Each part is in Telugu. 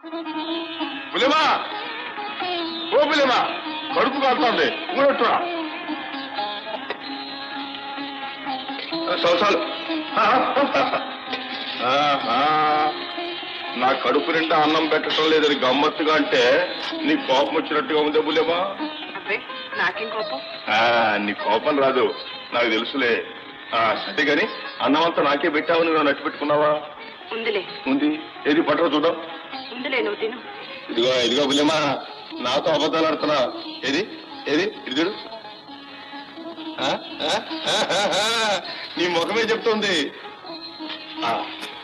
బులేమా ఓ బులేమా కడుపు కాలుతోంది ఊరట్టురా చాలు చాలు ఆహా. నా కడుపు నిండా అన్నం పెట్టడం లేదని గమ్మత్తుగా అంటే నీ కోపం వచ్చినట్టుగా ఉందే బులేమా అబ్బే నాకేం కోపం ఆ, నీ కోపం రాదు నాకు తెలుసులే ఆ, సరే గాని అన్నం అంతా నాకే పెట్టావు నువ్వు నట్టు పెట్టుకున్నావా ఉందిలే ఉంది ఏది పట్టరా చూద్దాం ఉందిలే నువ్వు తిను ఇదిగో ఇదిగో బులేమా నాతో అబద్ధాలు ఆడుతున్నా ఏది ఏది ఇది చూడు ఆ? ఆ? ఆ? ఆ? ఆ? నీ ముఖమే చెప్తోంది ఆ,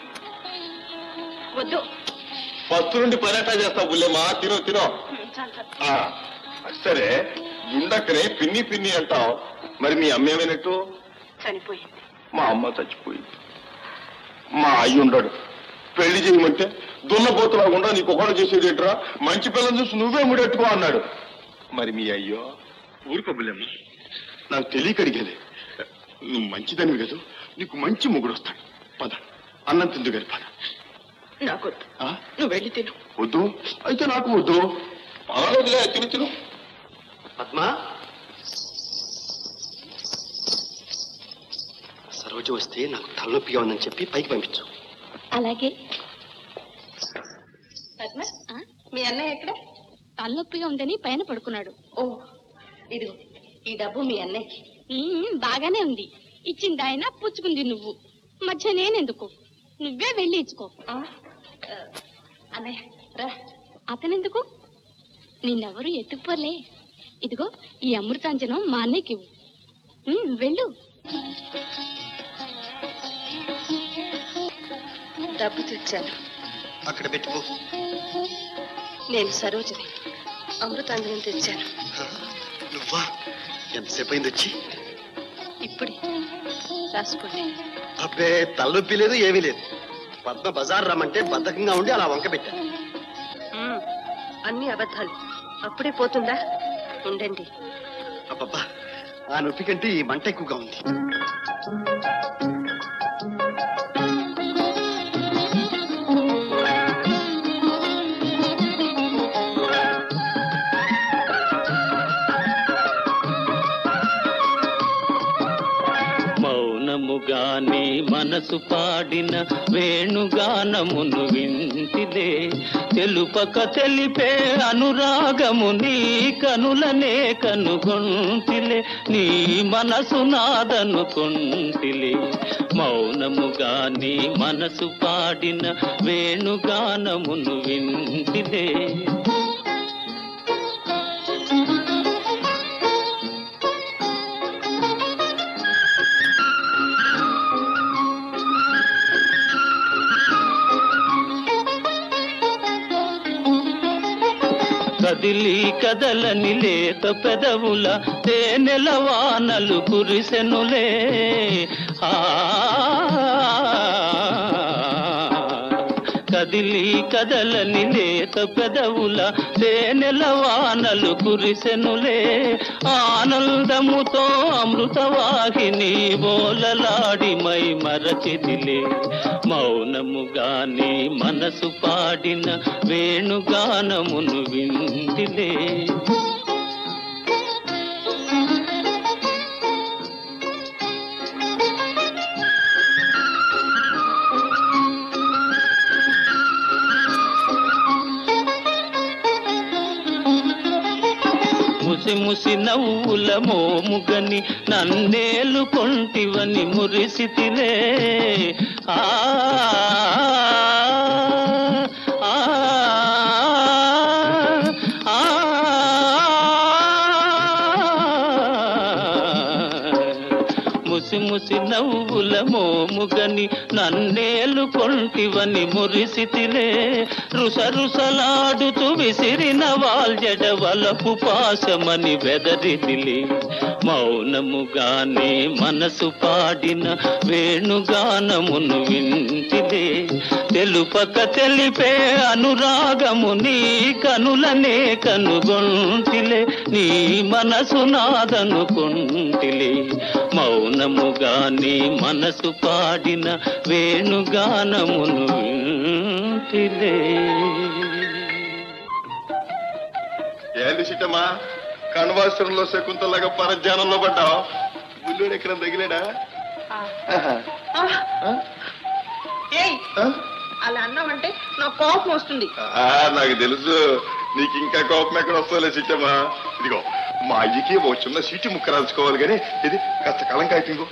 వద్దు ఫస్ట్ నుండి పరాటా చేస్తావు బుల్లెమా తినో తినో ఉమ్, చాలు చాలు ఆ, సరే గుండక్కనే పిన్ని పిన్ని అంటావు మరి మీ అమ్మ ఏమైనట్టు చనిపోయింది మా అమ్మ చచ్చిపోయింది మా అయ్యి ఉండడు పెళ్లి చేయమంటే దున్నపోతులాగుండా నీకు ఒకడు చేసేది ఏంట్రా మంచి పిల్లని చూసి నువ్వే ముడెట్టుకో అన్నాడు మరి మీ అయ్యో ఊరుకోబులేమ్మ నాకు తెలియక అడిగేది నువ్వు మంచిదానివి కదా నీకు మంచి మొగుడు వస్తాడు పద అన్నం తిందు గారి పద నాకొద్దు ఆ? నువ్వు వెళ్ళి తిను వద్దు అయితే నాకు వద్దు పర్వాలేదులే తిను తిను పద్మ సరోజ వస్తే నాకు తలనొప్పిగా ఉందని చెప్పి పైకి పంపించు అలాగే పద్మ మీ అన్నయ్య ఎక్కడ తలనొప్పిగా ఉందని పైన పడుకున్నాడు ఓ ఇదిగో ఈ డబ్బు మీ అన్నయ్యకి ఉమ్, బాగానే ఉంది ఇచ్చింది ఆయన పుచ్చుకుంది నువ్వు మధ్య నేనెందుకు నువ్వే వెళ్ళి ఇచ్చుకో ఆ? ఆ, అన్నయ్య రా అతనెందుకు నిన్నెవరు ఎత్తుకుపోలే ఇదిగో ఈ అమృతాంజనం మా అన్నయ్యకి ఇవ్వు. ఉమ్, వెళ్ళు డబ్బు తెచ్చాను అక్కడ పెట్టుకో నేను సరోజని అమృతాంజనం తెచ్చాను నువ్వా ఎంతసేపు అయింది వచ్చి ఇప్పుడే రాసుకోండి అబ్బే తలనొప్పి లేదు ఏమీ లేదు పద్మ బజార్ రమ్మంటే బద్ధకంగా ఉండి అలా వంక పెట్టాను ఉమ్, అన్ని అబద్ధాలు అప్పుడే పోతుందా ఉండండి అబ్బబ్బా ఆ నొప్పి కంటే ఈ మంట ఎక్కువగా ఉంది మౌనముగానే మనసు పాడిన వేణుగానమును వింటిలే తెలుపక తెలిపే అనురాగము నీ కనులనే కనుగొంటిలే నీ మనసు నాదనుకొంటిలే మౌనముగానే మనసు పాడిన వేణుగానమును వింటిలే కదిలి కదలని లేత పెదవుల తేనెల వానలు కురిసెనులే ఆ కదిలి కదలని లేత పెదవుల తేనెల వానలు కురిసెనులే ఆనందముతో అమృతవాహిని బోలలాడి మై మరచిదిలే మౌనముగానే మనసు పాడిన వేణుగానమును వింటిలే ముసి ముసి నవ్వుల మోముగని నన్నేలు కొంటివని మురిసితిలే ఆ ఆ, ఆ, ముసి ముసి నవ్వుల మోముగని నన్నేలు కొంటివని మురిసితిలే రుస రుసలాడుతూ విసిరిన వాల్జడ వలపు పాశమని వెదరిదిలే మౌనముగానే మనసు పాడిన వేణుగానమును వింటిదే తెలుపక తెలిపే అనురాగము నీ కనులనే కనుగొంటిలే నీ మనసు నాదనుకుంటిలే మౌనముగానే మనసు పాడిన వేణుగానమును వింటిలే ఏంటి సీతమ్మా కణవాసరంలో శకుంతలాగా పరధ్యానంలో పడ్డావు బుల్లుడు ఎక్కడ తగిలేడా ఆహా. ఆ? ఏయ్ ఆ? అలా అన్నావంటే నాకు కోపం వస్తుంది ఆ, నాకు తెలుసు నీకు ఇంకా కోపం ఎక్కడ వస్తుందిలే సీతమ్మా ఇదిగో మా అయ్యకి ఒక చిన్న సీటు ముక్క రాసుకోవాలి కానీ ఇది కాస్త కలం కాయటింగు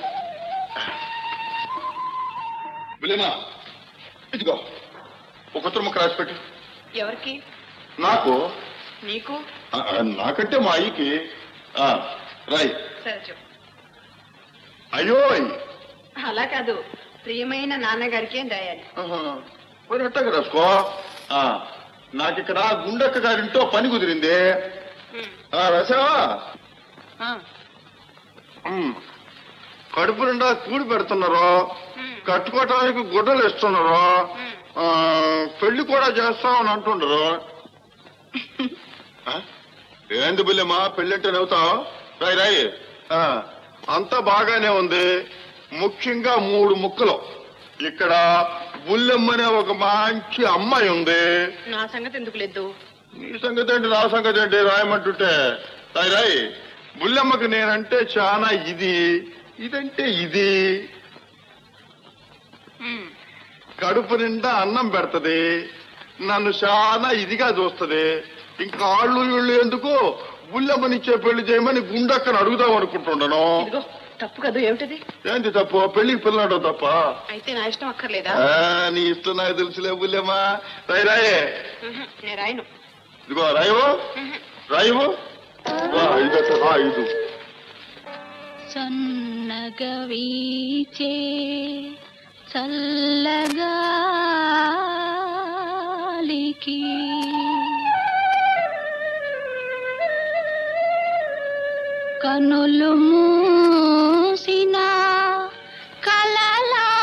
బులేమా ఇదిగో ఒక ఉత్తర ముక్క రాసి పెట్టు ఎవరికి నాకు నీకు ఆ, ఆ, నాకంటే మా అయ్యకి ఆ, రాయ్ సరే చెప్పు అయ్యో అలా కాదు ప్రియమైన నాన్నగారికి ఏం రాయాలి మరి అట్టగా రాసుకో ఆ, నాకు ఇక్కడ గుండక్క గారింటో పని కుదిరింది ఆ, రాసావా ఉమ్. కడుపు నిండా కూడి పెడుతున్నారు కట్టుకోవటానికి గుడ్డలు ఇస్తున్నారు ఆ, పెళ్లి కూడా చేస్తామని అంటుండ్రు ఆ? ఏంది బుల్లెమ్మా పెళ్ళంటే నవ్వుతావు రాయి రాయి ఆ, అంతా బాగానే ఉంది ముఖ్యంగా మూడు ముక్కలు ఇక్కడ బుల్లెమ్మనే ఒక మంచి అమ్మాయి ఉంది నా సంగతి ఎందుకు లేదు నీ సంగతి ఏంటి నా సంగతి ఏంటి రాయమంటుంటే రాయి రాయి బుల్లెమ్మకి నేనంటే చాలా ఇది ఇదంటే ఇది కడుపు నిండా అన్నం పెడతది నన్ను చాలా ఇదిగా చూస్తది ఇంకా ఆళ్ళు ఇళ్ళు ఎందుకు బుల్లెమ్మనిచ్చే పెళ్లి చేయమని గుండక్కని అడుగుదాం అనుకుంటున్నాను ఇదిగో తప్పు కదా ఏమిటది ఏంటి తప్పు పెళ్లికి పిల్లడం తప్ప అయితే నా ఇష్టం అక్కర్లేదా ఆ, నీ ఇష్టం నాకు తెలుసులే బుల్లెమ్మా రాయి రాయే ఉహు, నేను రాయను ఇదిగో రాయవు రాయవు వా, ఇదట రా ఇది సన్నగా వీచే చల్లగాలికి కనులు మూసిన కలలాయే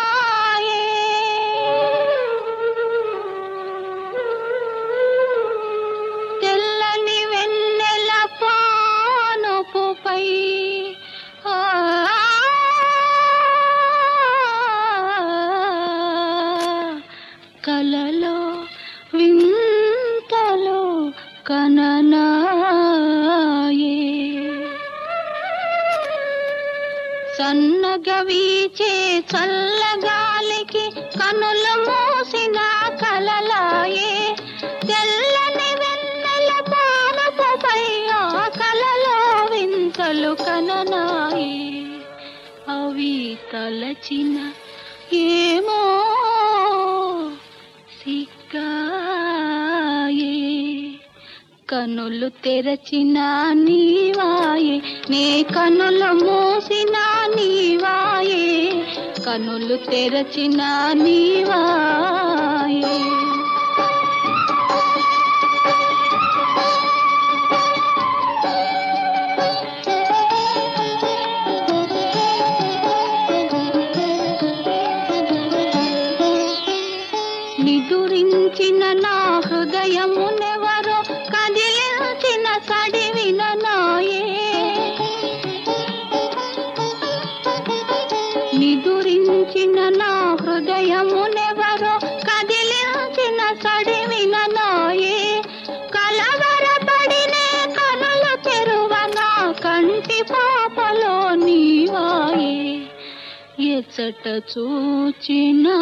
తెల్లని వెన్నెల పానుపుపై ఆ, కలలో వింతలో కననాయే సన్నగ వీచే చల్లగాలికి కనులు మూసిన కలలాయే తెల్లని వెన్నెల పానపుపై ఆ కలలో వింతలు కననాయే అవి తలచిన ఏమో సిగ్గాయే కనులు తెరచిన నీవాయే నే కనులు మూసిన నీవాయే కనులు తెరచిన నీవాయే నిదురించిన నా హృదయమునెవరో కదిలించిన సడివిన నాయే నిదురించిన నా హృదయమునెవరో కదిలించిన సడివిన నాయే కలవరపడినే కనులు తెరువన కంటి పాపలో నీవాయే ఎచ్చట చూచినా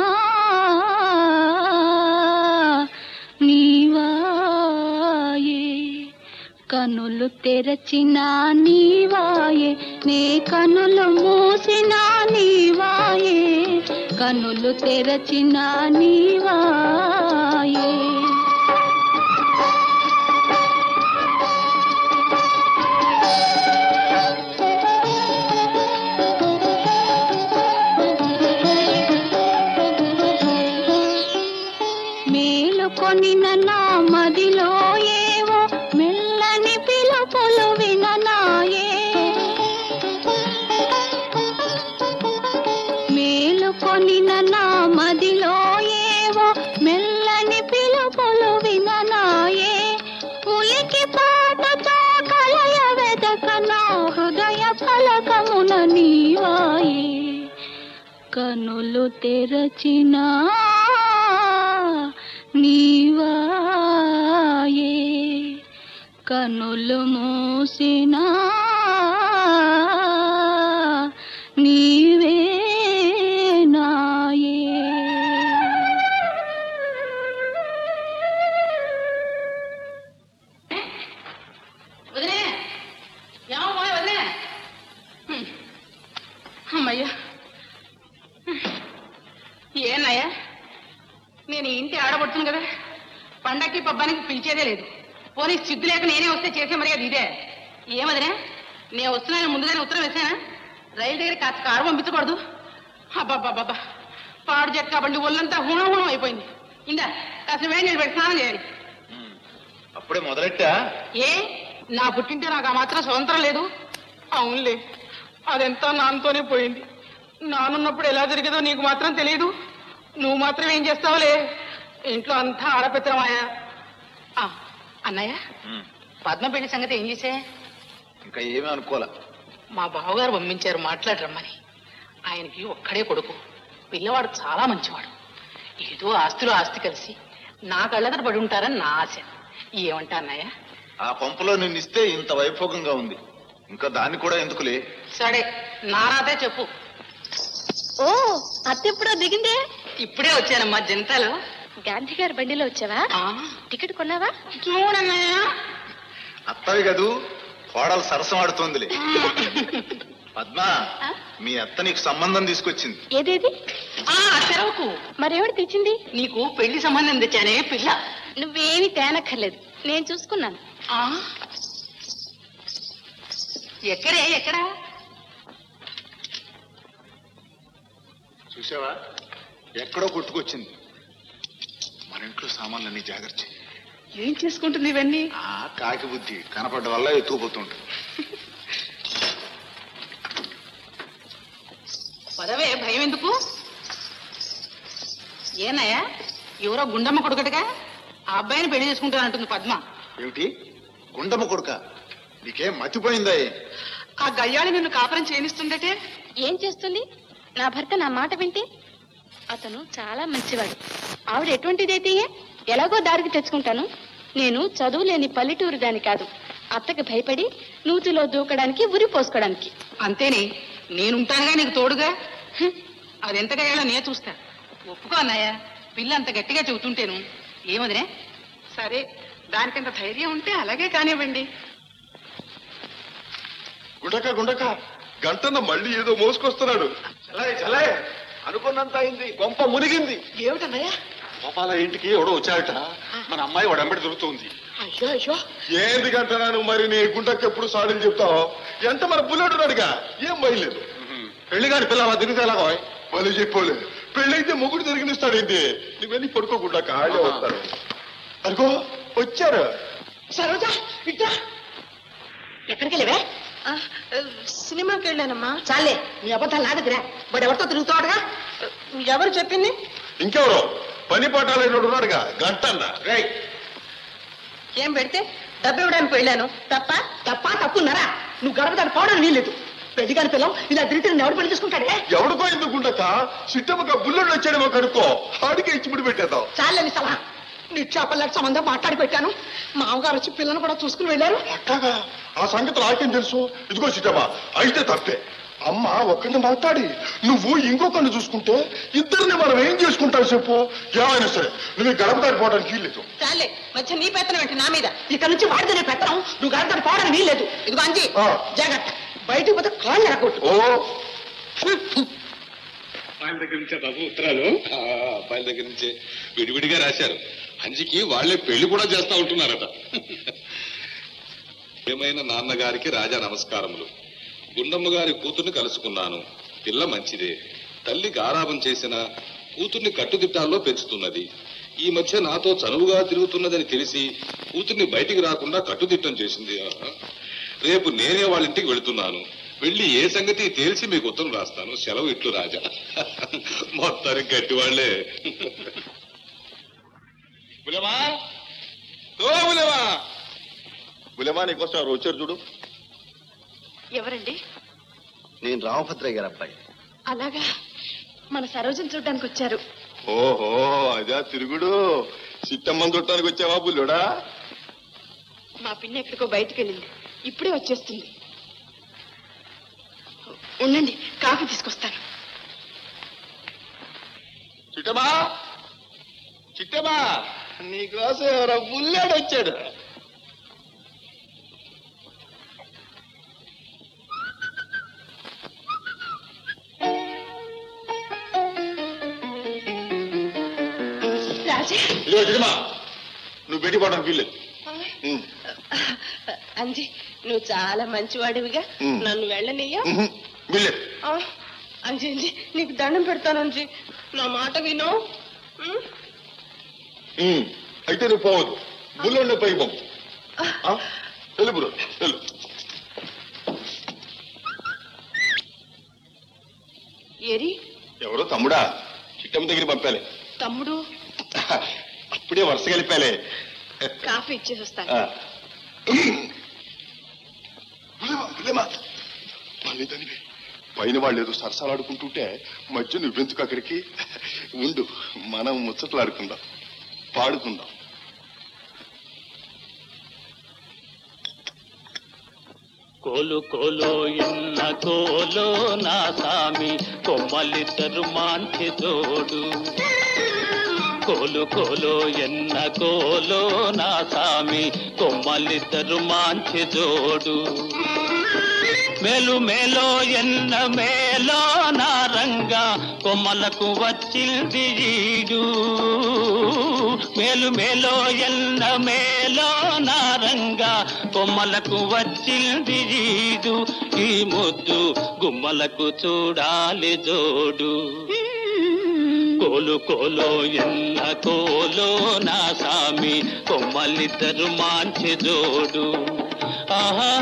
నీవాయే కనులు తెరచిన నీవాయే నే కనులు మూసిన నీవాయే కనులు తెరచిన నీవాయే మేలుకొనిన నా మదిలో ఏవో మెల్లని పిలుపులు విననాయే మేలుకొనిన నా మదిలో ఏవో మెల్లని పిలుపులు విననాయే ఉలికి పాటతో కలయ వెదక నా హృదయ ఫలకమున నీవాయే కనులు తెరచిన నీవాయే కనులు మూసినా నీవే నాయే వదిలే ఏమో వదిలే హ్మ్. అమ్మయ్యా హ్మ్. ఏనయ్యా నేను ఈ ఇంటి ఆడబడుతుంది కదా పండక్కి పబ్బానికి పిలిచేదే లేదు పోనీ సిగ్గు లేక నేనే వస్తే చేసే మర్యాద ఇదే ఏమదినే నేను వస్తున్నాను ముందుగానే ఉత్తరం వేసానా రైలు దగ్గర కాస్త కారు పంపించకూడదు అబ్బాబ్బాబ్బా పాడు చెక్క బండి ఒళ్ళంతా హుణం హుణం అయిపోయింది ఇందా కాస్త వేడి నీళ్ళు పెట్టి స్నానం చేయాలి అప్పుడే మొదలెట్టా ఏ నా పుట్టింటే నాకు ఆ మాత్రం స్వతంత్రం లేదు అవునులే అదంతా నాన్నతోనే పోయింది నానున్నప్పుడు ఎలా జరిగేదో నీకు మాత్రం తెలియదు నువ్వు మాత్రం ఏం చేస్తావులే ఇంట్లో అంతా ఆడపెత్తరమాయా ఆ, అన్నయ్య పద్మ పెళ్లి సంగతి ఏం చేసే ఇంకా ఏమీ అనుకోలే మా బావగారు పంపించారు మాట్లాడరమ్మని ఆయనకి ఒక్కడే కొడుకు పిల్లవాడు చాలా మంచివాడు ఏదో ఆస్తులు ఆస్తి కలిసి నా కళ్ళదర పడి ఉంటారని నా ఆశ ఏమంటా అన్నయ్య ఆ పంపులో నిన్నిస్తే ఇంత వైభోగంగా ఉంది ఇంకా దాన్ని కూడా ఎందుకులే సరే నారాతే చెప్పు ఓ అత్త ఎప్పుడో దిగిందే ఇప్పుడే వచ్చానమ్మా జంటలు గాంధీ గారి బండిలో వచ్చావా ఆ, టికెట్ కొన్నావా చూడన్నయ్య అత్తవి కదూ కోడలు సరసం ఆడుతోందిలే పద్మ మీ అత్త నీకు సంబంధం తీసుకొచ్చింది ఏదేది ఆ తెరవకు మరేమిటి తెచ్చింది నీకు పెళ్లి సంబంధం తెచ్చానే పిల్ల నువ్వేమి తేనక్కర్లేదు నేను చూసుకున్నాను ఆ ఎక్కడే ఎక్కడా చూసావా ఎక్కడో కొట్టుకొచ్చింది మన ఇంట్లో సామాన్లన్నీ జాగ్రత్త చెయ్యి. ఏం చేసుకుంటుంది ఇవన్నీ ఆ కాకి బుద్ధి కనపడ్డ వల్ల ఎత్తుకుపోతుంటుంది పదవే భయం ఎందుకు ఏనయ్యా ఎవరో గుండమ్మ కొడుకటగా ఆ అబ్బాయిని పెళ్లి చేసుకుంటానంటుంది పద్మ ఏమిటి గుండమ్మ కొడుక నీకేం మతిపోయిందా ఆ గయ్యాళి నిన్ను కాపురం చేయనిస్తుందటే ఏం చేస్తుంది నా భర్త నా మాట వింటే అతను చాలా మంచివాడు ఆవిడ ఎటువంటిదైతే ఎలాగో దారికి తెచ్చుకుంటాను నేను చదువు లేని పల్లెటూరు దాని కాదు అత్తకి భయపడి నూతిలో దూకడానికి ఉరి పోసుకోవడానికి అంతేనే నేనుంటానుగా నీకు తోడుగా హ్మ్. అది ఎంత గయ్యాలో నే చూస్తా ఒప్పుకో అన్నయ్య పిల్ల అంత గట్టిగా చెబుతుంటేను ఏమదినే సరే దానికంత ధైర్యం ఉంటే అలాగే కానివ్వండి గుండక గుండక గంటన్న మళ్ళీ ఏదో మోసుకొస్తున్నాడు చలాయ్ చలాయ్ అనుకున్నంత అయింది కొంప మునిగింది ఏమిటన్నయ్య గోపాల ఇంటికి ఎవడో వచ్చాడట మన అమ్మాయి వాడు ఎంబడి దొరుకుతుంది అయ్యో అయ్యో ఏంది గంటనా నువ్వు మరి నీ గుండకి ఎప్పుడు సాడని చెప్తావు ఎంత మన బుల్లెట్ ఉన్నాడుగా ఏం బయలేదు పెళ్లి గారి పిల్లల తిరిగితే ఎలాగో వాళ్ళు చెప్పోలే పెళ్ళైతే మొగుడు తిరిగినిస్తాడు ఏంటి నువ్వెన్ని పడుకోకుండా ఆడే వస్తారు అనుకో వచ్చారు సరోజ ఇట్టా ఎక్కడికి వెళ్ళవే సినిమాకి వెళ్ళానమ్మా చాలే నీ అబద్ధాలు నాగదిరా వాడు ఎవరితో తిరుగుతాడుగా ఎవరు చెప్పింది ఇంకెవరు పని పట్టాలైనడు ఉన్నాడుగా గంటన్న రేయ్ ఏం పెడితే డబ్బు ఇవ్వడానికి వెళ్ళాను తప్ప తప్ప తప్పున్నారా నువ్వు గడప దాన్ని పోవడానికి వీల్లేదు పెళ్లి కాని పిల్లం ఇలా తిరిగి ఎవడు పెళ్లి చేసుకుంటాడే ఎవడికో ఎందుకు గుండక సిట్టమ్మక బుల్లెట్ వచ్చాడేమో కనుక్కో ఆడికే ఇచ్చిముడి పెట్టేద్దాం చాలని సలహా నీ చేపలకు సంబంధం మాట్లాడి పెట్టాను మామగారు వచ్చి పిల్లను కూడా చూసుకుని వెళ్ళారు అట్టాగా ఆ సంగతి నాకేం తెలుసు ఇదిగో సిట్టమ్మా అయితే తప్పే అమ్మ ఒక్కడిని మాట్లాడి నువ్వు ఇంకొకరిని చూసుకుంటే ఇద్దరిని మనం ఏం చేసుకుంటావు చెప్పు ఏమైనా సరే నువ్వు ఈ గడప దాటిపోవడానికి వీల్లేదు చాలే మధ్య నీ పెత్తనం ఏంటి నా మీద ఇక్కడ నుంచి వాడితేనే పెట్టడం నువ్వు గడప దాటి పోవడానికి వీల్లేదు ఇదిగో అంజీ ఆ. జాగ్రత్త బయటికి పోతే కాళ్ళు ఎరగొట్టు ఓ అబ్బాయిల దగ్గర నుంచే బాబు ఉత్తరాలు అబ్బాయిల దగ్గర నుంచే విడివిడిగా రాశారు అంజికి వాళ్ళే పెళ్లి కూడా చేస్తా ఉంటున్నారట ఏమైనా నాన్నగారికి రాజా నమస్కారములు గుండమ్మ గారి కూతుర్ని కలుసుకున్నాను పిల్ల మంచిదే తల్లి గారాబం చేసిన కూతుర్ని కట్టుదిట్టాల్లో పెంచుతున్నది ఈ మధ్య నాతో చనువుగా తిరుగుతున్నదని తెలిసి కూతుర్ని బయటికి రాకుండా కట్టుదిట్టం చేసింది ఆహా. రేపు నేనే వాళ్ళ ఇంటికి వెళుతున్నాను వెళ్ళి ఏ సంగతి తేల్చి మీకు ఉత్తరం రాస్తాను సెలవు ఇట్లు రాజా మొత్తానికి గట్టి వాళ్ళే బులమా ఓ బులమా బులమా నీకోసం ఎవరు వచ్చారు చూడు ఎవరండి నేను రామభద్రయ్య గారి అబ్బాయి అలాగా మన సరోజను చూడడానికి వచ్చారు ఓహో అదే తిరుగుడు సిట్టమ్మని చుట్టానికి వచ్చావా బుల్లుడా మా పిన్ని ఎక్కడికో బయటికి వెళ్ళింది ఇప్పుడే వచ్చేస్తుంది ఉండండి కాఫీ తీసుకొస్తాను చిట్టమా చిట్టమా నీకోసం ఎవరో బుల్లాడు వచ్చాడు రాజా ఇదిగో చిట్టమా నువ్వు పెట్టి పోవడానికి వీల్లేదు ఉమ్, అంజీ నువ్వు చాలా మంచివాడివిగా ఉమ్. నన్ను వెళ్ళనీయా ఉహు, వీల్లేదు ఆ, అంజీ అంజీ నీకు దండం పెడతాను అంజీ నా మాట విను ఉమ్? ఉమ్, అయితే నువ్వు పోవద్దు బుల్లోనే పై పంపు ఆ? వెళ్ళు బ్రో వెళ్ళు ఏరి ఎవరో తమ్ముడా చిట్టమ్మ దగ్గర పంపాలి తమ్ముడు అప్పుడే వరుస కలిపాలే కాఫీ ఇచ్చేసి వస్తాను ఆ. బుల్లెమా, బుల్లెమా. మళ్ళీ దానివే. పైన వాళ్ళు ఏదో సరసాలాడుకుంటుంటే మధ్య నువ్వెందుకు అక్కడికి ఉండు మనం ముచ్చట్లాడుకుందాం పాడుకుందాం కోలు కోలో ఎన్న కోలో నా సామి కొమ్మలిద్దరు మాంచి జోడు కోలు కోలో ఎన్న కోలో నా సామి కొమ్మలిద్దరు మాంచి జోడు మేలు మేలో ఎన్న మేలో నా రంగా కొమ్మలకు వచ్చింది ఈడు మేలు మేలో ఎన్న మేలో నా రంగా కొమ్మలకు వచ్చింది ఈడు ఈ ముద్దు గుమ్మలకు చూడాలి జోడు కోలు కోలో ఎన్న కోలో నా సామి కొమ్మలిద్దరు మాంచి జోడు ఆహా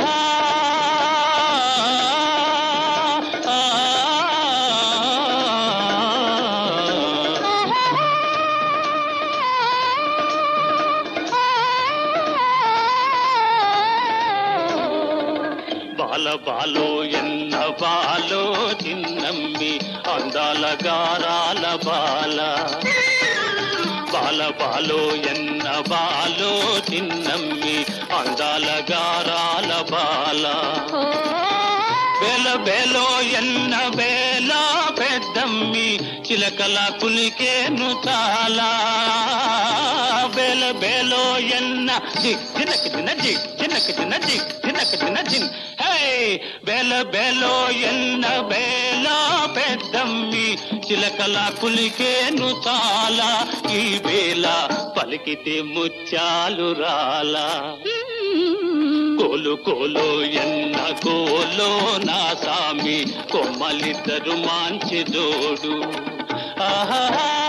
బాల బాలో ఎన్న బాలో చిన్నమ్మి అందాల గారాల బాల బాల బాలో ఎన్న బాలో చిన్నమ్మి అందాల గారాల బాల బెల బెలో ఎన్న బేల పెద్దమ్మి చిలకల పులికేను చాలా బెల బెలో ఎన్న జి చిన్నక చిన్న జి చిన్నక చిన్న జి చిన్నక చిన్న జిన్ హే బెల బెలో ఎన్న బేల పెద్దమ్మి చిలకల పులికేను చాలా ఈ వేళ పలికితే ముత్యాలు రాలా కోలు కోలో ఎన్న కోలో నా సామి కొమ్మలిద్దరు మాంచి జోడు ఆహా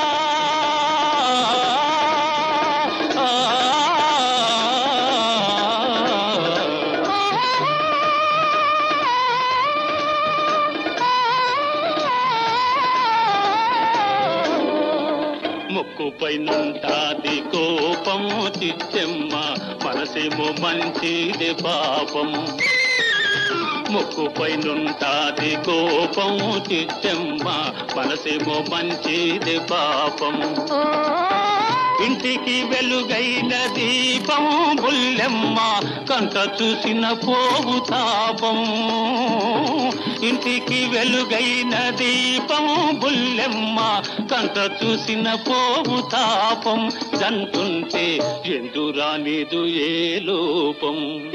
ముక్కుపై నుంటాది కోపము చిత్తెమ్మ మనసేమో మంచిది పాపం ముక్కుపై నుంటాది కోపము చిత్తెమ్మ మనసేమో మంచిది పాపం ఇంటికి వెలుగైన దీపం బుల్లెమ్మ కంట చూసిన పోవు తాపం ఇంటికి వెలుగైన దీపం బుల్లెమ్మ కంట చూసిన పోవు తాపం జంటుంటే ఎందురానిదు ఏ లోపం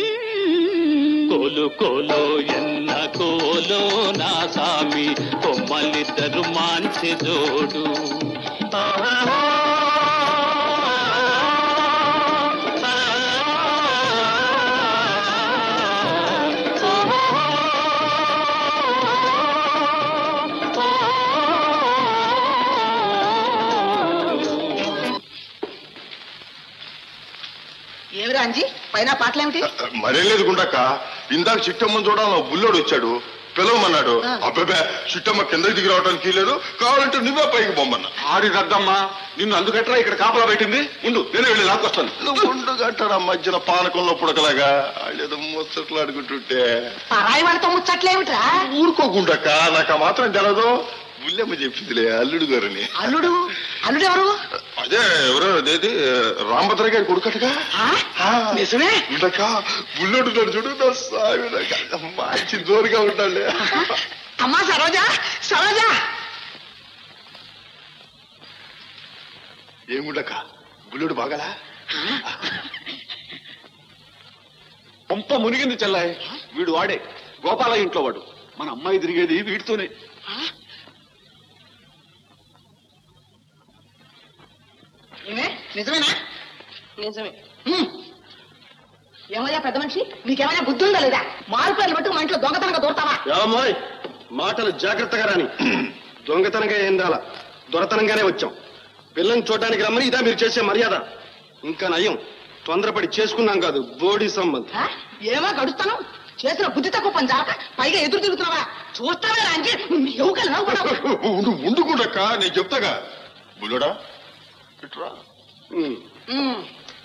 కోలు కోలో ఎన్న కోలో నా సామి కొమ్మలిద్దరు మాంచి జోడు ఏమి రాంజీ పైన పాటలేమిటి మరేం లేదు గుండక్క ఇందాక చిట్టమ్మని చూడాలి బుల్లోడు వచ్చాడు పిలవమన్నాడు ఆ. అబ్బాబే చిట్టమ్మ కిందకి దిగి రావడానికి లేదు కావాలంటే నువ్వే పైకి పొమ్మన్నా ఆడి రద్దమ్మా నిన్ను అందుకట్రా ఇక్కడ కాపలా పెట్టింది ఉండు నేనే వెళ్ళి లాక్కొస్తాను నువ్వు ఉండు కట్టడా మధ్యన పానకంలో పుడకలాగా వాళ్ళేదో ముచ్చట్లు ఆడుకుంటుంటే పరాయి వాళ్ళతో ముచ్చట్లేమిట్రా ఊరుకోకుండాక నాకు ఆ మాత్రం తెలదు బుల్లెమ్మ చెప్పిందిలే అల్లుడు గారని అల్లుడు అల్లుడు ఎవరు అదే ఎవరో అదేది రామభద్ర గారి కొడుకటగా ఆ? నిజమే ఉండక బుల్లెడు ఉన్నాడు చూడు నా సామి నాకు మంచి జోరుగా ఉంటాడులే అమ్మా సరోజా సరోజా ఏముండక బుల్లెడు బాగలా పంప మునిగింది చెల్లాయ్ వీడు వాడే గోపాల ఇంట్లో వాడు మన అమ్మాయి తిరిగేది వీడితోనే ఏమే నిజమేనా నిజమే హ్మ్. ఏమయ్యా పెద్ద మనిషి నీకేమైనా బుద్ధి ఉందా లేదా మారు పేర్లు బట్టి మా ఇంట్లో దొంగతనంగా దూరతావా ఏమోయ్ మాటలు జాగ్రత్తగా రాని దొంగతనంగా ఏం రాలా దొరతనంగానే వచ్చాం పిల్లని చూడడానికి రమ్మని ఇదా మీరు చేసే మర్యాద ఇంకా నయం తొందరపడి చేసుకున్నాం కాదు బోడీ సంబంధం ఆ? ఏమో గడుస్తాను చేసిన బుద్ధి తక్కువ పని చాలక పైగా ఎదురు తిరుగుతున్నావా చూస్తావే రాంచి ఎవకలు నవ్వుకున్నావు ఉండు ఉండుకుండక్క నేను చెప్తాగా బుల్లడా ఇట్రా ఉమ్.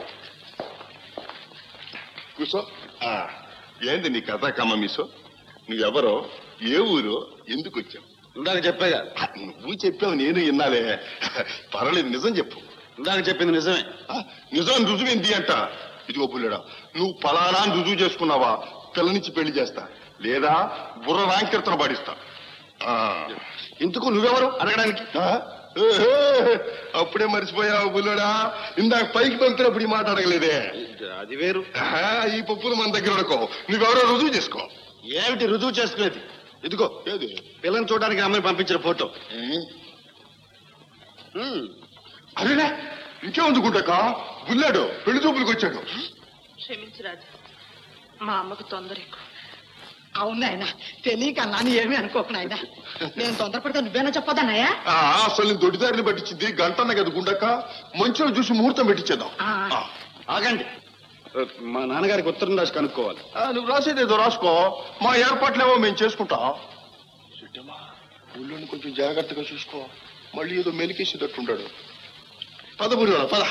కూర్చో ఆ, ఏంది నీ కథ కమ్మ మీసో నువ్వెవరో ఏ ఊరు ఎందుకు వచ్చావు ఇందాక చెప్పాగా ఆ, నువ్వు చెప్పావు నేను విన్నాలే పర్వాలేదు నిజం చెప్పు ఇందాక చెప్పింది నిజమే ఆ, నిజం రుజువింది అంట ఇదిగో పుల్లడా నువ్వు పలానా అని రుజువు చేసుకున్నావా పిల్లనిచ్చి పెళ్లి చేస్తా లేదా బుర్ర రాంకీర్తన పాడిస్తా ఆ, ఇందుకు నువ్వెవరు అడగడానికి ఆ? ఏహే, అప్పుడే మర్చిపోయావు బుల్లడా ఇందాక పైకి పంపినప్పుడు ఈ మాట అడగలేదే అది వేరు ఆహా, ఈ పప్పులు మన దగ్గర ఉడకో నువ్వెవరో రుజువు చేసుకో ఏమిటి రుజువు చేసుకునేది ఇదిగో ఏది పిల్లని చూడడానికి అమ్మాయి పంపించిన ఫోటో ఉమ్. ఉమ్. అరేనే ఇంకేముంది గుంటక బుల్లాడు పెళ్లి చూపులకు వచ్చాడు క్షమించు రాజు మా అమ్మకు తొందర ఎక్కువ అవును ఆయన తెలియక అన్నాను ఏమీ అనుకోకు నాయన నేను తొందరపడితే నువ్వేనా చెప్పదన్నాయా ఆ, అసలు నేను దొడ్డిదారిని పట్టించింది గంటన్న కదా గుండక మంచిగా చూసి ముహూర్తం పెట్టించేద్దాం ఆ. ఆ. ఆగండి మా నాన్నగారికి ఉత్తరం రాసి కనుక్కోవాలి ఆ, నువ్వు రాసేది ఏదో రాసుకో మా ఏర్పాట్లేవో మేము చేసుకుంటాం సిట్టమ్మా ఊళ్ళోని కొంచెం జాగ్రత్తగా చూసుకో మళ్ళీ ఏదో మెలికేసేటట్టుంటాడు పద బుర్రా పద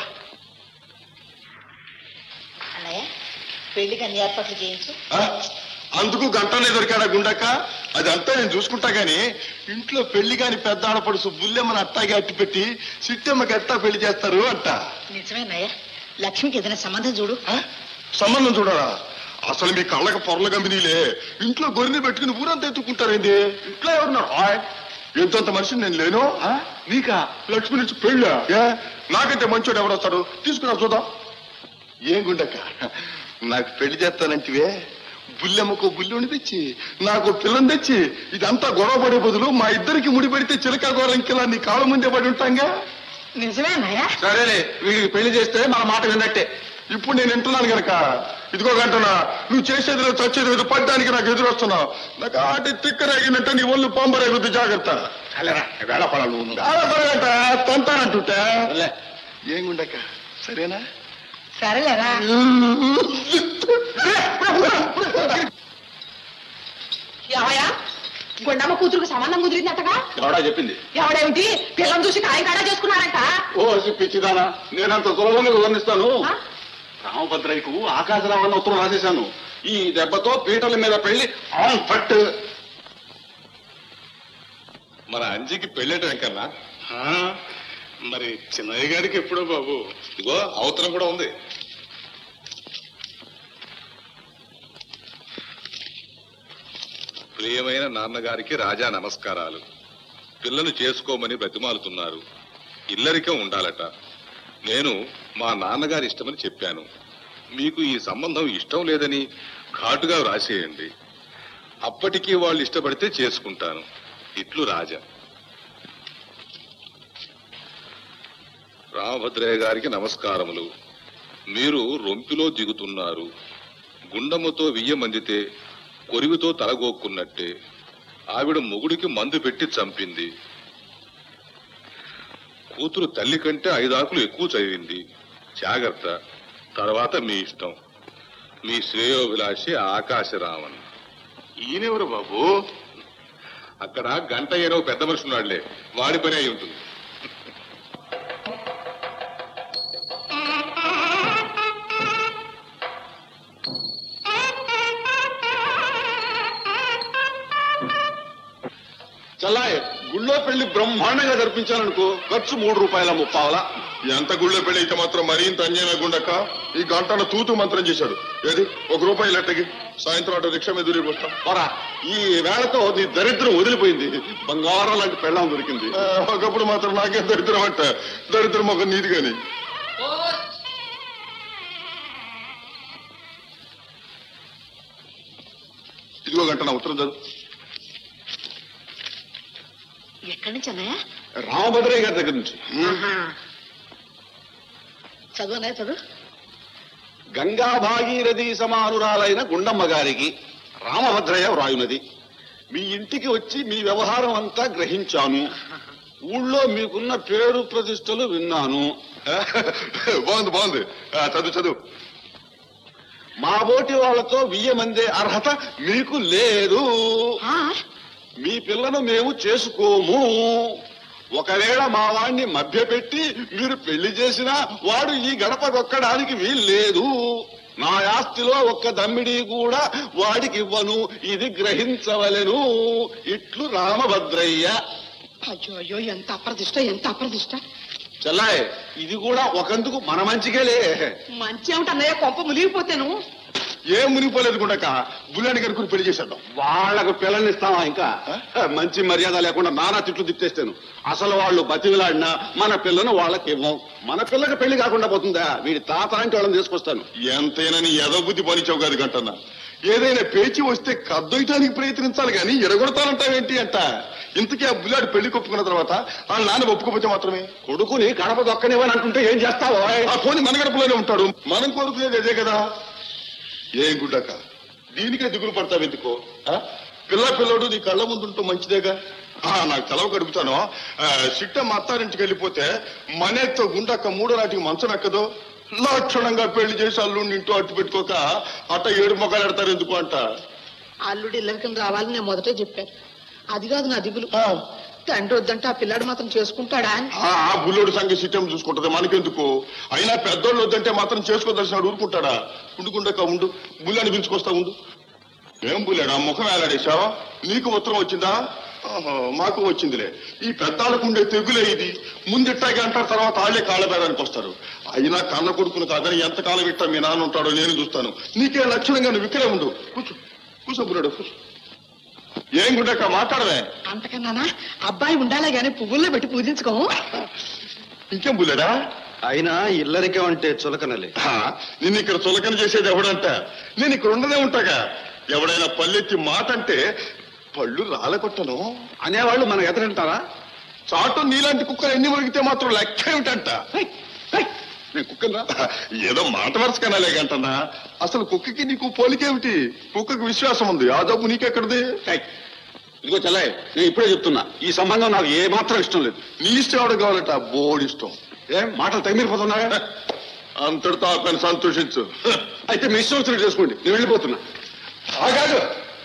అన్నయ్య పెళ్లికి అన్ని ఏర్పాట్లు చేయించు ఆ? అందుకు గంటనే దొరికాడా గుండక్క అది అంతా నేను చూసుకుంటా గాని ఇంట్లో పెళ్లి కాని పెద్ద ఆడపడుసు బుల్లెమ్మని అట్టాగే అట్టి పెట్టి సిట్టమ్మకి ఎట్టా పెళ్లి చేస్తారు అంట నిజమేనయ్య లక్ష్మికి ఏదైనా సంబంధం చూడు ఆ? సంబంధం చూడరా అసలు మీ కళ్ళకి పొరల కంపెనీలే ఇంట్లో గొర్రెని పెట్టుకుని ఊరంతా ఎత్తుకుంటారేంది ఇంట్లో ఎవరున్నారు ఆయ్, ఎంతంత మనిషిని నేను లేను ఆ? నీకా లక్ష్మి నుంచి పెళ్ళా ఏ? నాకంటే మంచోడు ఎవరు వస్తాడు తీసుకురా చూద్దాం ఏం గుండక్క నాకు పెళ్లి చేస్తానంటివే బుల్లెమ్మకు బుల్లుని తెచ్చి నాకు పిల్లని తెచ్చి ఇదంతా గొడవ పడే బదులు మా ఇద్దరికి ముడి పెడితే చిలక గోరంకిలా నీ కాళ్ళ ముందే పడి ఉంటాంగా నిజమేనయ్య సరేలే వీడికి పెళ్లి చేస్తే మన మాట విన్నట్టే ఇప్పుడు నేను వింటున్నాను గనక ఇదిగో గంటనా నువ్వు చేసేది లేదు చచ్చేది లేదు పడ్డానికి నాకు ఎదురు వస్తున్నావు నాకు ఆటి తిక్కరేగినట్టు నీ ఒళ్ళు పంబరేగుద్ది జాగ్రత్త వేళపడాలంట తంతానంటుంటే ఏం గుండక్క సరేనా సరేలేరా ఎవయా గుండమ్మ కూతురుకు సంబంధం కుదిరిందటగా ఎవడా చెప్పింది ఎవడేమిటి పిల్లని చూసి కాయ కాడా చేసుకున్నారంట ఓ పిచ్చిదానా నేనంత సులభంగా వివరిస్తాను ఆ? రామభద్రయ్యకు ఆకాశరావు ఉత్తరం రాసేశాను ఈ దెబ్బతో పీటల మీద పెళ్లి ఆన్ ఫట్ మన అంజికి పెళ్ళేట కన్నా మరి చిన్నయ్య గారికి ఎప్పుడో బాబు ఇదిగో అవతరం కూడా ఉంది ప్రియమైన నాన్నగారికి రాజా నమస్కారాలు పిల్లలు చేసుకోమని బ్రతిమాలుతున్నారు ఇల్లరికం ఉండాలట నేను మా నాన్నగారి ఇష్టమని చెప్పాను మీకు ఈ సంబంధం ఇష్టం లేదని ఘాటుగా వ్రాసేయండి అప్పటికీ వాళ్ళు ఇష్టపడితే చేసుకుంటాను ఇట్లు రాజా రామభద్రయ్య గారికి నమస్కారములు మీరు రొంపిలో దిగుతున్నారు గుండముతో వియ్యమందితే కొరివితో తలగోక్కున్నట్టే ఆవిడ మొగుడికి మందు పెట్టి చంపింది కూతురు తల్లి కంటే ఐదాకులు ఎక్కువ చదివింది జాగ్రత్త తర్వాత మీ ఇష్టం మీ శ్రేయోభిలాషి ఆకాశరామన్ ఈయనెవరు బాబు అక్కడ గంట ఏనో పెద్ద మనిషి ఉన్నాడులే వాడి పని అయి ఉంటుంది చల్లాయ్ గుళ్ళో ఊళ్ళో పెళ్లి బ్రహ్మాండంగా జరిపించాలనుకో ఖర్చు మూడు రూపాయల ముప్పావలా ఎంత గుళ్ళో పెళ్లి అయితే మాత్రం మరీ ఇంత అన్యాయమే గుండక్క ఈ గంటన తూతు మంత్రం చేశాడు ఏది ఒక రూపాయి లెట్టకి సాయంత్రం అటు రిక్షా మీద దూరిపోతాం పోరా ఈ వేళతో నీ దరిద్రం వదిలిపోయింది బంగారం లాంటి పెళ్ళం దొరికింది ఒకప్పుడు మాత్రం నాకేం దరిద్రం అంట దరిద్రం ఒక నీది గాని ఇదిగో గంట నా ఉత్తరం చదువు ఎక్కడి నుంచి అన్నయ్య రామభద్రయ్య గారి దగ్గర నుంచి చదువు అన్నయ్య చదువు గంగా భాగీరథి సమానురాలైన గుండమ్మ గారికి రామభద్రయ్య వ్రాయునది మీ ఇంటికి వచ్చి మీ వ్యవహారం అంతా గ్రహించాను ఊళ్ళో మీకున్న పేరు ప్రతిష్టలు విన్నాను బాగుంది బాగుంది ఆ, చదువు చదువు మా బోటి వాళ్ళతో వియ్యమందే అర్హత మీకు లేదు మీ పిల్లను మేము చేసుకోము ఒకవేళ మా వాణ్ణి మభ్యపెట్టి మీరు పెళ్లి చేసినా వాడు ఈ గడప దొక్కడానికి వీల్లేదు నా ఆస్తిలో ఒక్క దమ్మిడి కూడా వాడికి ఇవ్వను ఇది గ్రహించవలెను ఇట్లు రామభద్రయ్య అయ్యో అయ్యో ఎంత అప్రదిష్ట ఎంత అప్రదిష్ట చెల్లాయ్ ఇది కూడా ఒకందుకు మన మంచికేలే మంచి ఏమిటన్నయ్య కొంప మునిగిపోతాను ఏం మునిగిపోలేదు గుండక్క బుల్లాడి గారి పెళ్లి చేసేద్దాం వాళ్ళకు పిల్లల్నిస్తావా ఇంకా మంచి మర్యాద లేకుండా నానా తిట్లు తిట్టేస్తాను అసలు వాళ్ళు బతివిలాడినా మన పిల్లను వాళ్ళకి ఇవ్వం మన పిల్లకి పెళ్లి కాకుండా పోతుందా వీడి తాత అంటే వాళ్ళని తీసుకొస్తాను ఎంతైనా నీ ఎదో బుద్ధి పనిచావు కాదు గంటన్న ఏదైనా పేచి వస్తే కద్దొయటానికి ప్రయత్నించాలి కానీ ఎరగొడతానంటావేంటి అంట ఇంతకీ ఆ బుల్లాడి పెళ్లి కొప్పుకున్న తర్వాత వాళ్ళ నాన్న ఒప్పుకోపోతే మాత్రమే కొడుకుని గడప దొక్కనివ్వని అంటుంటే ఏం చేస్తావో ఆ పోని మన గడపలోనే ఉంటాడు మనం కోరుకునేది అదే కదా ఏం గుడ్డక దీనికే దిగులు పడతావు ఎందుకో ఆ? పిల్ల పిల్లడు నీ కళ్ళ ముందుంటూ మంచిదేగా ఆ, నాకు తెలవ గడుపుతాను సిట్ట మా అత్తారింటికి వెళ్ళిపోతే మనేతో గుండక్క మూడో నాటికి మంచం ఎక్కదో లక్షణంగా పెళ్లి చేసి అల్లుండి ఇంటూ అట్టు పెట్టుకోక అట్ట ఏడు మొక్కలు ఎడతారు ఎందుకు అంట అల్లుడు ఇల్లరికం రావాలని నేను మొదటే చెప్పాను అది కాదు నా దిగులు ఆ, తండ్రి వద్దంటే ఆ పిల్లాడు మాత్రం చేసుకుంటాడా అని ఆ ఆ బుల్లోడు సంగతి సిట్టం చూసుకుంటది మనకెందుకు అయినా పెద్దోళ్ళు వద్దంటే మాత్రం చేసుకోదలసినాడు ఊరుకుంటాడా ఉండుకుండక ఉండు బుల్లని పిలుచుకొస్తా ఉండు ఏం బుల్లాడు ఆ ముఖం వేలాడేశావా నీకు ఉత్తరం వచ్చిందా ఆహా, మాకు వచ్చిందిలే ఈ పెద్దాళ్ళకు ఉండే తెగులే ఇది ముందిట్టాగే అంటారు తర్వాత వాళ్ళే కాళ్ళబేడానికి వస్తారు అయినా కన్న కొడుకును కాదని ఎంత కాలం ఇట్టా మీ నాన్న ఉంటాడో నేను చూస్తాను నీకే లక్షణంగా నువ్వు ఇక్కడే ఉండు కూర్చో కూర్చో బుల్లాడు కూర్చో ఏం గుండక్క మాట్లాడవే అంతకన్నానా అబ్బాయి ఉండాలే గానీ పువ్వుల్లో పెట్టి పూజించుకోము ఇంకేం బుల్లాడా అయినా ఇల్లరికం అంటే చులకనలే ఆ, నిన్ను ఇక్కడ చులకన చేసేది ఎవడంట నేను ఇక్కడ ఉండనే ఉంటాగా ఎవడైనా పల్లెత్తి మాట అంటే పళ్ళు రాలకొట్టను అనేవాళ్ళు మన ఎదురంటారా చాటు నీలాంటి కుక్కలు ఎన్ని మురిగితే మాత్రం లెక్క ఏమిటంట నేను కుక్కరా ఏదో మాట వరుసకనాలే గంటన్నా అసలు కుక్కకి నీకు పోలికేమిటి కుక్కకి విశ్వాసం ఉంది ఆ జబ్బు నీకెక్కడిది ఇదిగో చెల్లాయి నేను ఇప్పుడే చెప్తున్నా ఈ సంబంధం నాకు ఏ మాత్రం ఇష్టం లేదు నీ ఇష్టం ఎవడు కావాలట బోడిష్టం ఏం మాటలు తగిలిపోతున్నాయా అంతటితో ఆ పని సంతోషించు అయితే మీ ఇష్టం వచ్చినట్టు చేసుకోండి నేను వెళ్ళిపోతున్నా ఆగాదు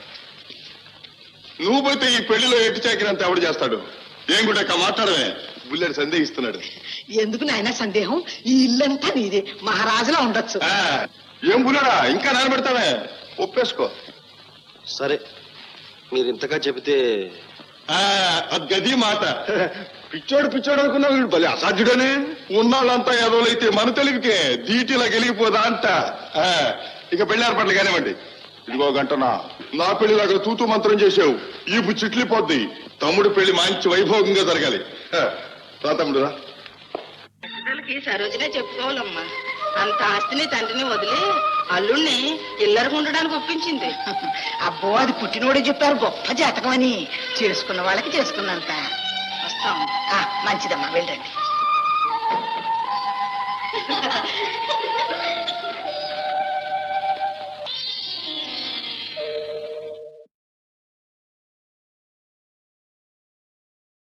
నువ్వు పోతే ఈ పెళ్లిలో ఎట్టి చాకినంత ఎవడు చేస్తాడు ఏం కూడా మాట్లాడమే బుల్లెడు సందేహిస్తున్నాడు ఎందుకు నాయన సందేహం ఈ ఇల్లంతా నీదే మహారాజులా ఉండొచ్చు ఆ, ఏం బుల్లడా ఇంకా నానబెడతావే ఒప్పేసుకో సరే మీరు ఇంతగా చెబితే ఆ, అది గది మాట పిచ్చోడు పిచ్చోడు అనుకున్నా వీడు భలే అసాధ్యుడనే ఉన్నాళ్ళంతా ఎదవలైతే మన తెలివికే దీటిలా గెలిగిపోదా అంట ఆ, ఇక పెళ్లి ఏర్పాట్లు కానివ్వండి ఇదిగో గంటనా నా పెళ్లిలాగా తూతూ మంత్రం చేసావు ఈ చిట్లిపోద్ది తమ్ముడు పెళ్లి మంచి వైభోగంగా జరగాలి ఆ, రా తమ్ముడు రా పిల్లలకి సరోజనే చెప్పుకోవాలమ్మా అంత ఆస్తిని తండ్రిని వదిలి అల్లుణ్ణి ఇల్లరికి ఉండడానికి ఒప్పించింది అబ్బో అది పుట్టినోడే చెప్పారు గొప్ప జాతకం అని చేసుకున్న వాళ్ళకి చేసుకున్నంత వస్తాం ఆ, మంచిదమ్మా వెళ్ళండి